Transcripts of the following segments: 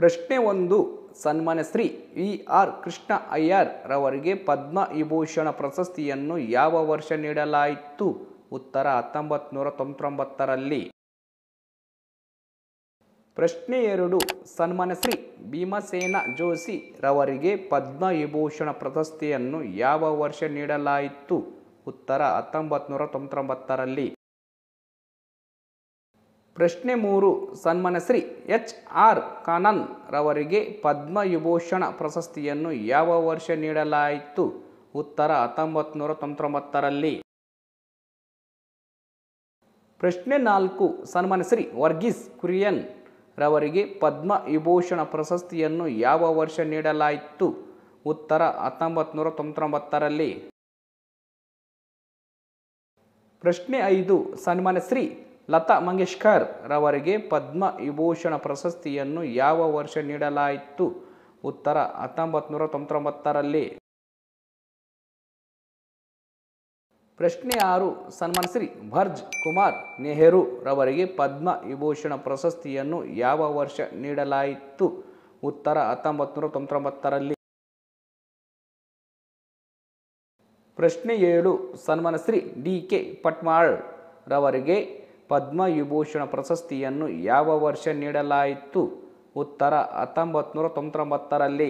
ಪ್ರಶ್ನೆ ಒಂದು ಸನ್ಮಾನ್ಯ ಶ್ರೀ ವಿ ಆರ್ ಕೃಷ್ಣ ಅಯ್ಯರ್ ರವರಿಗೆ ಪದ್ಮ ವಿಭೂಷಣ ಪ್ರಶಸ್ತಿಯನ್ನು ಯಾವ ವರ್ಷ ನೀಡಲಾಯಿತು ಉತ್ತರ ಹತ್ತೊಂಬತ್ತು ನೂರ ತೊಂಬತ್ತೊಂಬತ್ತರಲ್ಲಿ ಪ್ರಶ್ನೆ ಎರಡು ಸನ್ಮಾನ್ಯ ಶ್ರೀ ಭೀಮಸೇನ ಜೋಶಿ ರವರಿಗೆ ಪದ್ಮ ವಿಭೂಷಣ ಪ್ರಶಸ್ತಿಯನ್ನು ಯಾವ ವರ್ಷ ನೀಡಲಾಯಿತು ಉತ್ತರ ಹತ್ತೊಂಬತ್ತು ನೂರ ತೊಂಬತ್ತೊಂಬತ್ತರಲ್ಲಿ ಪ್ರಶ್ನೆ ಮೂರು ಸನ್ಮಾನ್ಯ ಶ್ರೀ ಎಚ್ ಆರ್ ಕಾನನ್ ರವರಿಗೆ ಪದ್ಮ ವಿಭೂಷಣ ಪ್ರಶಸ್ತಿಯನ್ನು ಯಾವ ವರ್ಷ ನೀಡಲಾಯಿತು ಉತ್ತರ ಹತ್ತೊಂಬತ್ತು ನೂರ ತೊಂಬತ್ತೊಂಬತ್ತರಲ್ಲಿ ಪ್ರಶ್ನೆ ನಾಲ್ಕು ಸನ್ಮಾನ್ಯ ಶ್ರೀ ವರ್ಗೀಸ್ ಕುರಿಯನ್ ರವರಿಗೆ ಪದ್ಮ ವಿಭೂಷಣ ಪ್ರಶಸ್ತಿಯನ್ನು ಯಾವ ವರ್ಷ ನೀಡಲಾಯಿತು ಉತ್ತರ ಹತ್ತೊಂಬತ್ತು ನೂರ ತೊಂಬತ್ತೊಂಬತ್ತರಲ್ಲಿ ಪ್ರಶ್ನೆ ಐದು ಸನ್ಮಾನ್ಯ ಶ್ರೀ ಲತಾ ಮಂಗೇಶ್ಕರ್ ರವರಿಗೆ ಪದ್ಮ ವಿಭೂಷಣ ಪ್ರಶಸ್ತಿಯನ್ನು ಯಾವ ವರ್ಷ ನೀಡಲಾಯಿತು ಉತ್ತರ ಹತ್ತೊಂಬತ್ತು ನೂರ ತೊಂಬತ್ತೊಂಬತ್ತರಲ್ಲಿ ಪ್ರಶ್ನೆ ಆರು ಸನ್ಮಾನ್ ಶ್ರೀ ಭರ್ಜ್ ಕುಮಾರ್ ನೆಹರು ರವರಿಗೆ ಪದ್ಮ ವಿಭೂಷಣ ಪ್ರಶಸ್ತಿಯನ್ನು ಯಾವ ವರ್ಷ ನೀಡಲಾಯಿತು ಉತ್ತರ ಹತ್ತೊಂಬತ್ತು ನೂರ ತೊಂಬತ್ತೊಂಬತ್ತರಲ್ಲಿ ಪ್ರಶ್ನೆ ಏಳು ಸನ್ಮಾನ ಶ್ರೀ ಡಿ ಕೆ ಪಟ್ಮಾಳ್ ರವರಿಗೆ ಪದ್ಮ ವಿಭೂಷಣ ಪ್ರಶಸ್ತಿಯನ್ನು ಯಾವ ವರ್ಷ ನೀಡಲಾಯಿತು ಉತ್ತರ ಹತ್ತೊಂಬತ್ತು ನೂರ ತೊಂಬತ್ತೊಂಬತ್ತರಲ್ಲಿ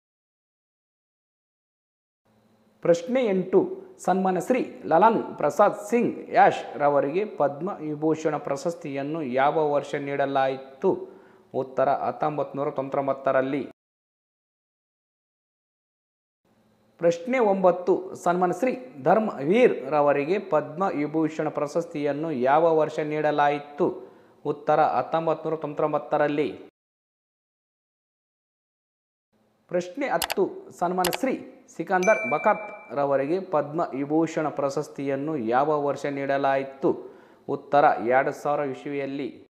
ಪ್ರಶ್ನೆ ಎಂಟು ಸನ್ಮಾನ್ಯ ಶ್ರೀ ಲಲನ್ ಪ್ರಸಾದ್ ಸಿಂಗ್ ಯಾಶ್ ರವರಿಗೆ ಪದ್ಮ ವಿಭೂಷಣ ಪ್ರಶಸ್ತಿಯನ್ನು ಯಾವ ವರ್ಷ ನೀಡಲಾಯಿತು ಉತ್ತರ ಹತ್ತೊಂಬತ್ತು ನೂರ ತೊಂಬತ್ತೊಂಬತ್ತರಲ್ಲಿ ಪ್ರಶ್ನೆ ಒಂಬತ್ತು ಸನ್ಮಾನ್ಯ ಶ್ರೀ ಧರ್ಮವೀರ್ ರವರಿಗೆ ಪದ್ಮ ವಿಭೂಷಣ ಪ್ರಶಸ್ತಿಯನ್ನು ಯಾವ ವರ್ಷ ನೀಡಲಾಯಿತು ಉತ್ತರ ಹತ್ತೊಂಬತ್ತು ನೂರ ತೊಂಬತ್ತೊಂಬತ್ತರಲ್ಲಿ ಪ್ರಶ್ನೆ ಹತ್ತು ಸನ್ಮಾನ್ಯ ಶ್ರೀ ಸಿಕಂದರ್ ಬಕತ್ ರವರಿಗೆ ಪದ್ಮ ವಿಭೂಷಣ ಪ್ರಶಸ್ತಿಯನ್ನು ಯಾವ ವರ್ಷ ನೀಡಲಾಯಿತು ಉತ್ತರ ಎರಡು ಸಾವಿರ ಇಸ್ವಿಯಲ್ಲಿ